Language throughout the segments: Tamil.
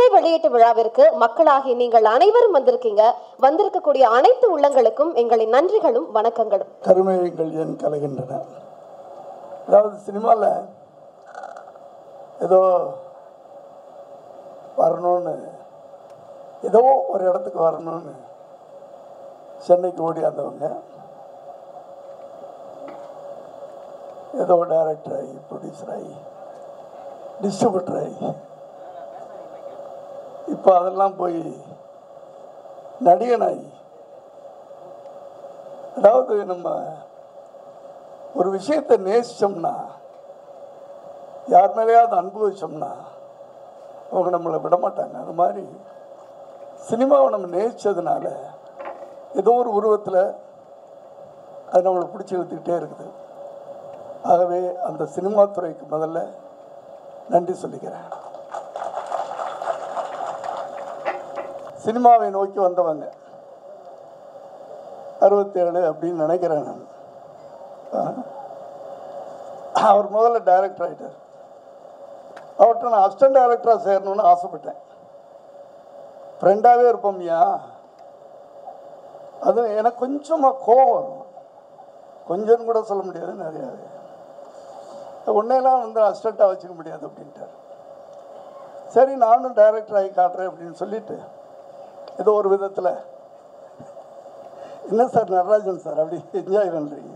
வெளியீட்டு விழாவிற்கு மக்களாகி நீங்கள் அனைவரும் வந்திருக்கீங்க வந்திருக்கக்கூடிய அனைத்து உள்ளங்களுக்கும் எங்களின் நன்றிகளும் வணக்கங்களும் கருமைகள் ஏன் கலைகின்றன அதாவது சினிமாவில் ஏதோ வரணும்னு ஏதோ ஒரு இடத்துக்கு வரணும்னு சென்னைக்கு ஓடியாந்தவங்க ஏதோ டைரக்டர் ஆகி ப்ரொடியூசர் ஆகி டிஸ்ட்ரிபியூட்டர் ஆகி இப்போ அதெல்லாம் போய் நடிகனாகி அதாவது நம்ம ஒரு விஷயத்தை நேசிச்சோம்னா யார் மேலேயாவது அன்பு வச்சோம்னா அவங்க நம்மளை விட மாட்டாங்க அது மாதிரி சினிமாவை நம்ம நேசிச்சதுனால ஏதோ ஒரு உருவத்தில் அது நம்மளை பிடிச்சி இழுத்துக்கிட்டே இருக்குது ஆகவே அந்த சினிமா துறைக்கு முதல்ல நன்றி சொல்லிக்கிறேன் சினிமாவை நோக்கி வந்தவங்க அறுபத்தேழு அப்படின்னு நினைக்கிறேன் நான் ஆ. அவர் முதல்ல டைரக்டர் ஆகிட்டார் அவர்கிட்ட நான் அசிஸ்டன்ட் டைரக்டராக சேரணும்னு ஆசைப்பட்டேன் ஃப்ரெண்டாகவே இருப்போம்யா அது எனக்கு கொஞ்சமாக கோவம் வரும் கொஞ்சம் கூட சொல்ல முடியாது நிறையாவே உன்னையெல்லாம் வந்து அசிஸ்டண்ட்டாக வச்சுக்க முடியாது அப்படின்ட்டார் சரி நானும் டைரக்டர் ஆகி காட்டுறேன் அப்படின்னு சொல்லிட்டு ஏதோ ஒரு விதத்தில் என்ன சார் நடராஜன் சார் அப்படி என்ஜாய் பண்ணுறீங்க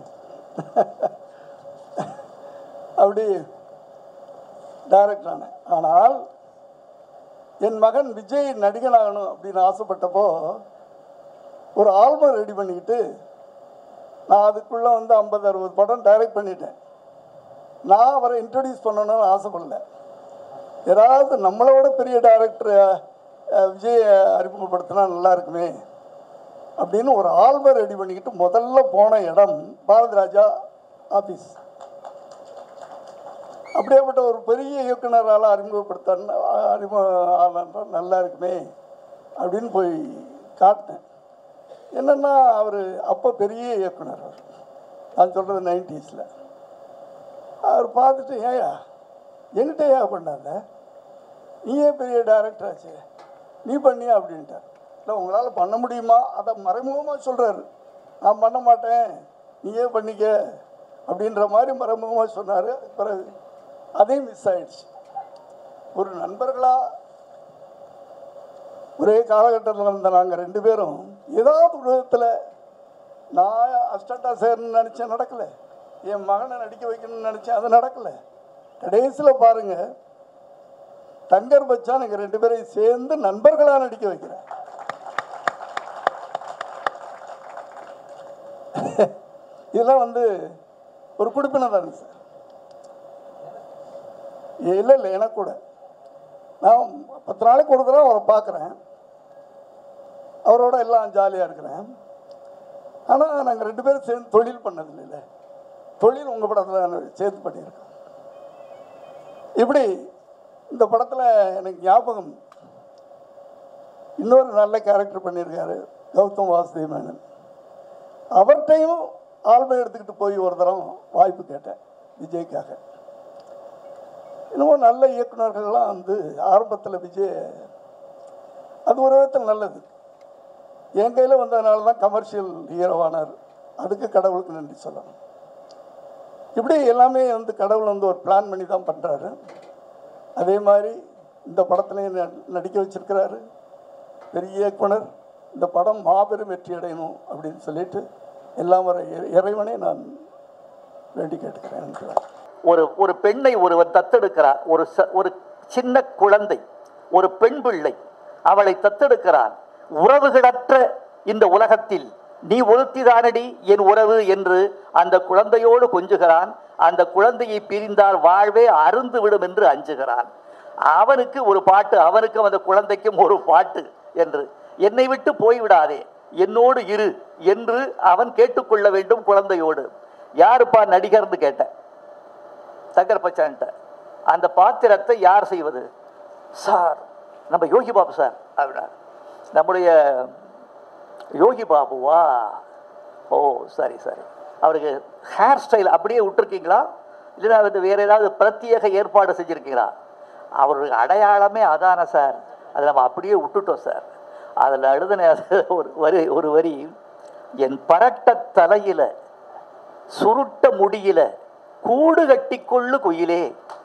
அப்படி டைரக்டர் ஆனேன் ஆனால் என் மகன் விஜய் நடிகனாகணும் அப்படின்னு ஆசைப்பட்டப்போ ஒரு ஆல்பம் ரெடி பண்ணிக்கிட்டு நான் அதுக்குள்ளே வந்து ஐம்பது அறுபது படம் டைரக்ட் பண்ணிட்டேன் நான் அவரை இன்ட்ரடியூஸ் பண்ணணும்னு ஆசைப்படல யாராவது நம்மளோட பெரிய டைரக்டர் விஜய் அறிமுகப்படுத்தினா நல்லா இருக்குமே அப்படின்னு ஒரு ஆல்பம் ரெடி பண்ணிக்கிட்டு முதல்ல போன இடம் பாரதி ராஜா ஆஃபீஸ் அப்படியேப்பட்ட ஒரு பெரிய இயக்குனரால் அறிமுகப்படுத்த அறிமுக ஆனன்றா நல்லா இருக்குமே அப்படின்னு போய் காட்டினேன் என்னென்னா அவர் அப்போ பெரிய இயக்குனர் அவர் நான் சொல்கிறது நைன்டிஸில் அவர் பார்த்துட்டு ஏயா என்கிட்ட ஏன் பண்ணாங்க நீயே பெரிய டைரக்டர் ஆச்சு நீ பண்ணியா அப்படின்ட்டார் இல்லை உங்களால் பண்ண முடியுமா அதை மறைமுகமாக சொல்கிறாரு நான் பண்ண மாட்டேன் நீயே பண்ணிக்க அப்படின்ற மாதிரி மறைமுகமாக சொன்னார் பிறகு அதே மிஸ் ஆயிடுச்சு ஒரு நண்பர்களாக ஒரே காலகட்டத்தில் இருந்த நாங்கள் ரெண்டு பேரும் ஏதாவது ஒரு விதத்தில் நான் அஸ்டண்ட்டாக சேரணும்னு நினச்சேன் நடக்கலை என் மகனை நடிக்க வைக்கணும்னு நினச்சேன் அது நடக்கலை கடைசியில் பாருங்கள் தங்கர் பச்சான் எங்கள் ரெண்டு பேரையும் சேர்ந்து நண்பர்களாக நடிக்க வைக்கிறேன் இதெல்லாம் வந்து ஒரு குடிப்பினை தானே சார் இல்லை இல்லை எனக்கு கூட நான் பத்து நாளைக்கு ஒரு தடவை அவரை பார்க்குறேன் அவரோட எல்லாம் ஜாலியாக இருக்கிறேன் ஆனால் நாங்கள் ரெண்டு பேரும் சேர்ந்து தொழில் பண்ணது இல்லைல்ல தொழில் உங்கள் படத்தில் சேர்த்து பண்ணியிருக்கோம் இப்படி இந்த படத்தில் எனக்கு ஞாபகம் இன்னொரு நல்ல கேரக்டர் பண்ணியிருக்காரு கௌதம் வாசுதேவ் மேனன் அவர்கிட்டையும் ஆல்பம் எடுத்துக்கிட்டு போய் ஒரு தரம் வாய்ப்பு கேட்டேன் விஜய்க்காக இன்னமும் நல்ல இயக்குனர்கள்லாம் வந்து ஆரம்பத்தில் விஜய் அது ஒரு விதத்தில் நல்லது என் கையில் வந்ததுனால தான் கமர்ஷியல் ஹீரோவானார் அதுக்கு கடவுளுக்கு நன்றி சொல்லணும் இப்படி எல்லாமே வந்து கடவுள் வந்து ஒரு பிளான் பண்ணி தான் பண்ணுறாரு அதே மாதிரி இந்த படத்துலையும் ந- நடிக்க வச்சிருக்கிறாரு பெரிய இயக்குனர் இந்த படம் மாபெரும் வெற்றி அடையணும் அப்படின்னு சொல்லிட்டு எல்லாம் வர இறை- இறைவனை நான் வேண்டி கேட்டுக்கிறேன் நன்றி. ஒரு ஒரு பெண்ணை ஒருவர் தத்தெடுக்கிறார் ஒரு ச- ஒரு சின்ன குழந்தை ஒரு பெண் பிள்ளை அவளை தத்தெடுக்கிறான் உறவுகளற்ற இந்த உலகத்தில் நீ ஒருத்திதானடி என் உறவு என்று அந்த குழந்தையோடு கொஞ்சுகிறான் அந்த குழந்தையை பிரிந்தால் வாழ்வே அருந்து விடும் என்று அஞ்சுகிறான் அவனுக்கு ஒரு பாட்டு அவனுக்கும் அந்த குழந்தைக்கும் ஒரு பாட்டு என்று என்னை விட்டு போய்விடாதே என்னோடு இரு என்று அவன் கேட்டுக்கொள்ள வேண்டும் குழந்தையோடு யாருப்பா நடிகர்னு கேட்டேன் சங்கர் பச்சான்ட்ட அந்த பாத்திரத்தை யார் செய்வது சார் நம்ம யோகி பாபு சார் அப்படின்னா நம்முடைய யோகி பாபுவா ஓ சரி சரி அவருக்கு ஹேர் ஸ்டைல் அப்படியே விட்டுருக்கீங்களா இல்லைன்னா வந்து வேற ஏதாவது பிரத்யேக ஏற்பாடு செஞ்சுருக்கீங்களா அவருக்கு அடையாளமே அதான சார் அதை நம்ம அப்படியே விட்டுட்டோம் சார் அதில் எழுதின அது ஒரு வரி ஒரு வரி என் பரட்ட தலையில சுருட்ட முடியில கூடு கட்டிக்கொள்ளு குயிலே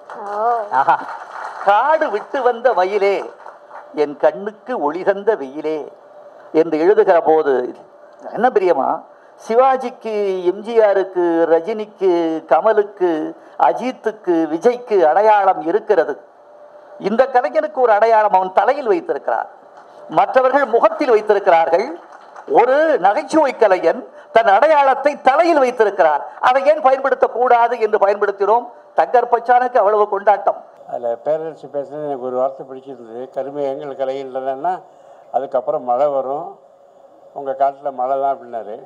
ஆஹா. காடு விட்டு வந்த மயிலே என் கண்ணுக்கு ஒளி தந்த வெயிலே என்று எழுதுகிற போது என்ன பிரியமா சிவாஜிக்கு எம்ஜிஆருக்கு ரஜினிக்கு கமலுக்கு அஜித்துக்கு விஜய்க்கு அடையாளம் இருக்கிறது இந்த கலைஞனுக்கு ஒரு அடையாளம் அவன் தலையில் வைத்திருக்கிறார் மற்றவர்கள் முகத்தில் வைத்திருக்கிறார்கள் ஒரு நகைச்சுவை கலைஞன் தன் அடையாளத்தை தலையில் வைத்திருக்கிறார் அதை ஏன் பயன்படுத்தக்கூடாது என்று பயன்படுத்தினோம் தங்கர் பச்சானுக்கு அவ்வளவு கொண்டாட்டம் அதில் பேரரசு பேசுனது எனக்கு ஒரு வார்த்தை பிடிச்சிருந்தது கருமை எங்கள் கலையிலன்னா அதுக்கப்புறம் மழை வரும் உங்கள் காட்டில் மழை தான் அப்படின்னாரு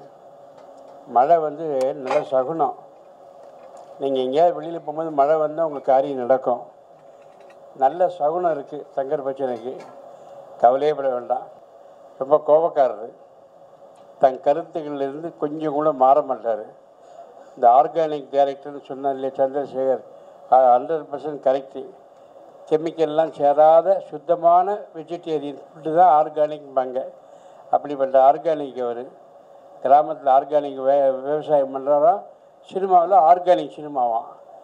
மழை வந்து நல்ல சகுனம் நீங்கள் எங்கேயாவது வெளியில் போகும்போது மழை வந்தால் உங்களுக்கு காரியம் நடக்கும் நல்ல சகுனம் இருக்குது சங்கர் பச்சனுக்கு கவலையே பட வேண்டாம் ரொம்ப கோபக்காரர் தன் கருத்துக்களிலிருந்து கொஞ்சம் கூட மாற மாட்டார் இந்த ஆர்கானிக் டைரக்டர்னு சொன்னார் இல்லையா சந்திரசேகர் ஹண்ட்ரட் பர்சன்ட் கரெக்டு கெமிக்கல்லாம் சேராத சுத்தமான வெஜிடேரியன் ஃபுட்டு தான் ஆர்கானிக்பாங்க அப்படிப்பட்ட ஆர்கானிக் அவர் கிராமத்தில் ஆர்கானிக் வே விவசாயம் பண்ணுறாராம் சினிமாவில் ஆர்கானிக் சினிமாவாம்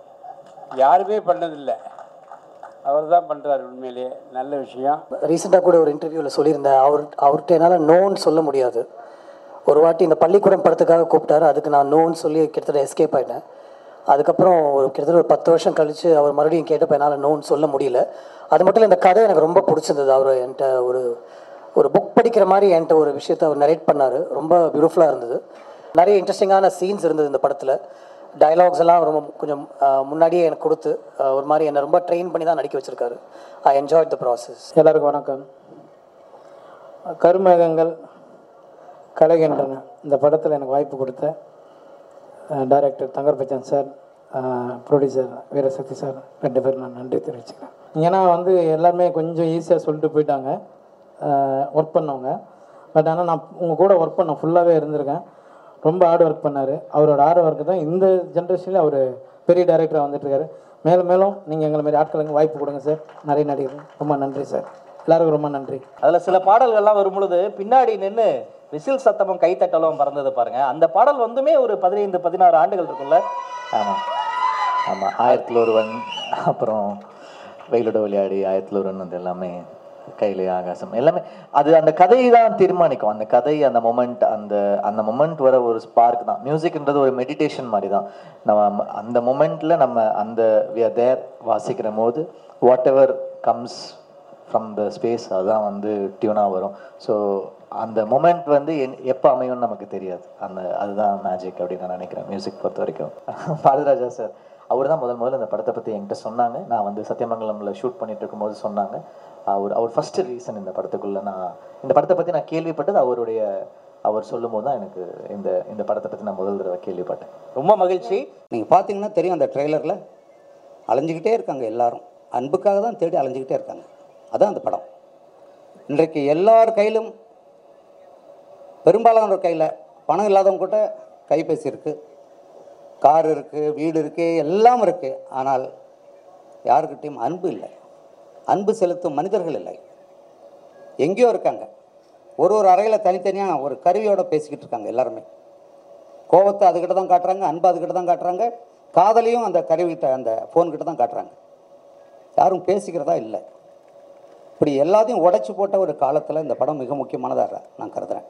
யாருமே பண்ணதில்லை அவர் தான் பண்ணுறாரு உண்மையிலேயே நல்ல விஷயம் ரீசெண்டாக கூட ஒரு இன்டர்வியூவில் சொல்லியிருந்தேன் அவர் அவர்கிட்ட என்னால் நோன்னு சொல்ல முடியாது ஒரு வாட்டி இந்த பள்ளிக்கூடம் படத்துக்காக கூப்பிட்டாரு அதுக்கு நான் நோன்னு சொல்லி கிட்டத்தட்ட எஸ்கேப் ஆகிட்டேன் அதுக்கப்புறம் ஒரு கிட்டத்தட்ட ஒரு பத்து வருஷம் கழித்து அவர் மறுபடியும் கேட்டப்போ என்னால் நோன்னு சொல்ல முடியல அது மட்டும் இல்லை இந்த கதை எனக்கு ரொம்ப பிடிச்சிருந்தது அவர் என்கிட்ட ஒரு ஒரு புக் படிக்கிற மாதிரி என்கிட்ட ஒரு விஷயத்தை அவர் நரேட் பண்ணார் ரொம்ப பியூட்டிஃபுல்லாக இருந்தது நிறைய இன்ட்ரெஸ்டிங்கான சீன்ஸ் இருந்தது இந்த படத்தில் டயலாக்ஸ் எல்லாம் ரொம்ப கொஞ்சம் ஆஹ், முன்னாடியே எனக்கு கொடுத்து ஆஹ், ஒரு மாதிரி என்னை ரொம்ப ட்ரெயின் பண்ணி தான் நடிக்க வச்சிருக்காரு ஐ என்ஜாய் த ப்ராசஸ் எல்லாருக்கும் வணக்கம் கருமேகங்கள் கலைகின்றன இந்த படத்தில் எனக்கு வாய்ப்பு கொடுத்த director Thangar Bachan sir producer Veerasakthi sir ரெண்டு பேரும் நான் நன்றி தெரிவிச்சுக்கிறேன் ஏன்னா வந்து எல்லாருமே கொஞ்சம் ஈஸியாக சொல்லிட்டு போயிட்டாங்க ஒர்க் பண்ணவங்க பட் ஆனால் நான் உங்கள் கூட ஒர்க் பண்ண ஃபுல்லாகவே இருந்திருக்கேன் ரொம்ப ஹார்ட் ஒர்க் பண்ணார் அவரோட ஹார்ட் ஒர்க்கு தான் இந்த ஜென்ரேஷனில் அவர் பெரிய டைரக்டராக வந்துட்டுருக்காரு மேலும் மேலும் நீங்கள் எங்களை மாதிரி ஆட்களுக்கு வாய்ப்பு கொடுங்க சார் நிறைய நடிகர் ரொம்ப நன்றி சார் எல்லாருக்கும் ரொம்ப நன்றி அதுல சில பாடல்கள்லாம் வரும் பொழுது பின்னாடி நின்று விசில் சத்தமும் கைத்தட்டலும் பறந்தது பாருங்க அந்த பாடல் வந்துமே ஒரு பதினைந்து பதினாறு ஆண்டுகள் இருக்கும்ல ஆமாம் ஆமாம் ஆயிரத்தில் ஒருவன் அப்புறம் வெயிலோட விளையாடி ஆயிரத்தில் ஒருவன் அது எல்லாமே கையிலே ஆகாசம் எல்லாமே அது அந்த கதையை தான் தீர்மானிக்கும் அந்த கதை அந்த மொமெண்ட் அந்த அந்த மொமெண்ட் வர ஒரு ஸ்பார்க் தான் மியூசிக்ன்றது ஒரு மெடிடேஷன் மாதிரி தான் நம்ம அந்த மொமெண்ட்டில் நம்ம அந்த வி ஆர் தேர் வாசிக்கிற போது whatever comes from the space அதுதான் வந்து டியூனாக வரும் ஸோ அந்த மொமெண்ட் வந்து என் எப்போ அமையும்னு நமக்கு தெரியாது அந்த அதுதான் மேஜிக் அப்படின்னு நான் நினைக்கிறேன் மியூசிக் பொறுத்த வரைக்கும் பாரதிராஜா சார் அவர் தான் முதல் முதல்ல இந்த படத்தை பற்றி என்கிட்ட சொன்னாங்க நான் வந்து சத்தியமங்கலமில் ஷூட் பண்ணிட்டு இருக்கும்போது சொன்னாங்க அவர் அவர் ஃபர்ஸ்ட் ரீசன் இந்த படத்துக்குள்ள நான் இந்த படத்தை பற்றி நான் கேள்விப்பட்டது அவருடைய அவர் சொல்லும்போது தான் எனக்கு இந்த இந்த படத்தை பற்றி நான் முதல் தடவை கேள்விப்பட்டேன் ரொம்ப மகிழ்ச்சி நீங்கள் பார்த்தீங்கன்னா தெரியும் அந்த ட்ரெய்லரில் அலைஞ்சிக்கிட்டே இருக்காங்க எல்லாரும் அன்புக்காக தான் தேடி அலைஞ்சிக்கிட்டே இருக்காங்க அதான் அந்த படம் இன்றைக்கு எல்லார் கையிலும் பெரும்பாலானோர் கையில் பணம் இல்லாதவங்க கூட கைபேசி இருக்குது கார் இருக்குது வீடு இருக்குது எல்லாம் இருக்குது ஆனால் யாருக்கிட்டையும் அன்பு இல்லை அன்பு செலுத்தும் மனிதர்கள் இல்லை எங்கேயோ இருக்காங்க ஒரு ஒரு அறையில் தனித்தனியாக ஒரு கருவியோட பேசிக்கிட்டு இருக்காங்க எல்லாருமே கோபத்தை அதுக்கிட்ட தான் காட்டுறாங்க அன்பு அதுக்கிட்ட தான் காட்டுறாங்க காதலையும் அந்த கருவிகிட்ட அந்த ஃபோன்கிட்ட தான் காட்டுறாங்க யாரும் பேசிக்கிறதா இல்லை இப்படி எல்லாத்தையும் உடைச்சு போட்ட ஒரு காலத்தில் இந்த படம் மிக முக்கியமானதாக நான் கருதுகிறேன்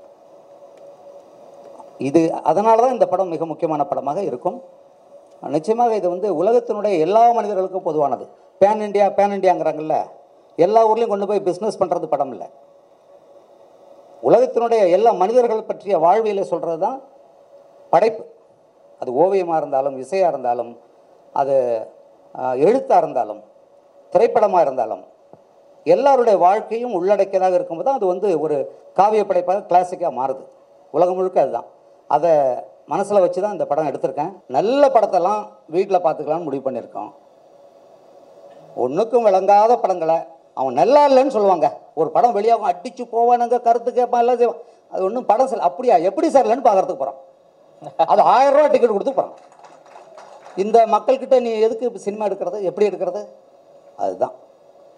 இது அதனால தான் இந்த படம் மிக முக்கியமான படமாக இருக்கும் நிச்சயமாக இது வந்து உலகத்தினுடைய எல்லா மனிதர்களுக்கும் பொதுவானது பேன் இண்டியா பேன் இண்டியாங்கிறாங்கல்ல எல்லா ஊர்லேயும் கொண்டு போய் பிஸ்னஸ் பண்ணுறது படம் இல்லை உலகத்தினுடைய எல்லா மனிதர்கள் பற்றிய வாழ்வியலை சொல்கிறது தான் படைப்பு அது ஓவியமாக இருந்தாலும் இசையாக இருந்தாலும் அது எழுத்தாக இருந்தாலும் திரைப்படமாக இருந்தாலும் எல்லாருடைய வாழ்க்கையும் உள்ளடக்கியதாக இருக்கும்போது தான் அது வந்து ஒரு காவிய படைப்பாக கிளாசிக்காக மாறுது உலகம் முழுக்க அதுதான் அதை மனசில் வச்சு தான் இந்த படம் எடுத்திருக்கேன் நல்ல படத்தெல்லாம் வீட்டில் பார்த்துக்கலாம்னு முடிவு பண்ணியிருக்கோம் ஒன்றுக்கும் விளங்காத படங்களை அவன் நல்லா இல்லைன்னு சொல்லுவாங்க ஒரு படம் வெளியாகும் அடிச்சு போவானுங்க கருத்து கேட்பான் எல்லாம் செய்வான் அது ஒன்றும் படம் சார் அப்படியா எப்படி சார் இல்லைன்னு பார்க்கறதுக்கு போகிறான் அது ஆயிரம் ரூபா டிக்கெட் கொடுத்து போகிறான் இந்த மக்கள்கிட்ட நீ எதுக்கு சினிமா எடுக்கிறது எப்படி எடுக்கிறது அதுதான்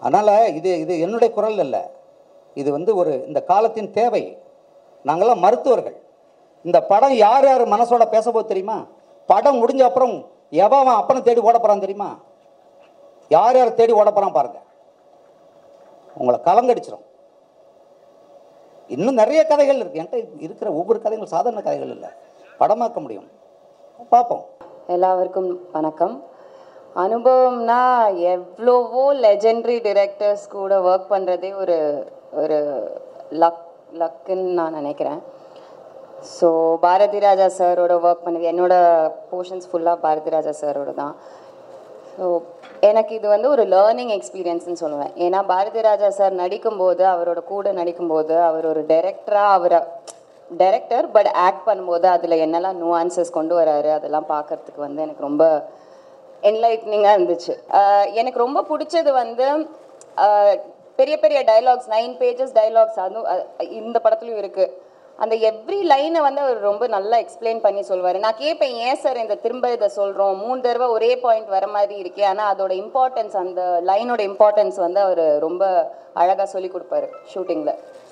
அதனால் இது இது என்னுடைய குரல் அல்ல இது வந்து ஒரு இந்த காலத்தின் தேவை நாங்களாம் மருத்துவர்கள் இந்த படம் யார் யார் மனசோட பேச தெரியுமா படம் முடிஞ்ச அப்புறம் எவன் அவன் அப்பனை தேடி ஓட போகிறான் தெரியுமா யார் யார் தேடி ஓட போகிறான் பாருங்க உங்களை கலங்கடிச்சிடும் இன்னும் நிறைய கதைகள் இருக்கு என்கிட்ட இருக்கிற ஒவ்வொரு கதைகள் சாதாரண கதைகள் இல்லை படமாக்க முடியும் பார்ப்போம் எல்லாருக்கும் வணக்கம் அனுபவம்னா எவ்வளவோ லெஜெண்டரி டிரெக்டர்ஸ் கூட ஒர்க் பண்ணுறதே ஒரு ஒரு லக் லக்குன்னு நான் நினைக்கிறேன் ஸோ பாரதி ராஜா சாரோட ஒர்க் பண்ணது என்னோட போர்ஷன்ஸ் ஃபுல்லாக பாரதி ராஜா சாரோட தான் ஸோ எனக்கு இது வந்து ஒரு லேர்னிங் எக்ஸ்பீரியன்ஸ்னு சொல்லுவேன் ஏன்னா பாரதி ராஜா சார் நடிக்கும்போது அவரோட கூட நடிக்கும்போது அவர் ஒரு டைரக்டராக அவரை டைரக்டர் பட் ஆக்ட் பண்ணும்போது அதில் என்னெல்லாம் நுவான்சஸ் கொண்டு வராரு அதெல்லாம் பார்க்கறதுக்கு வந்து எனக்கு ரொம்ப என்லைட்னிங்காக இருந்துச்சு ஆஹ் எனக்கு ரொம்ப பிடிச்சது வந்து ஆஹ் பெரிய பெரிய டைலாக்ஸ் நைன் பேஜஸ் டைலாக்ஸ் அதுவும் அஹ் இந்த படத்துலையும் இருக்குது அந்த எவ்ரி லைனை வந்து அவர் ரொம்ப நல்லா எக்ஸ்பிளைன் பண்ணி சொல்வார் நான் கேட்பேன் ஏன் சார் இந்த திரும்ப இதை சொல்கிறோம் மூணு தடவை ஒரே பாயிண்ட் வர மாதிரி இருக்கே ஆனால் அதோட இம்பார்ட்டன்ஸ் அந்த லைனோட இம்பார்ட்டன்ஸ் வந்து அவர் ரொம்ப அழகாக சொல்லி கொடுப்பாரு ஷூட்டிங்கில்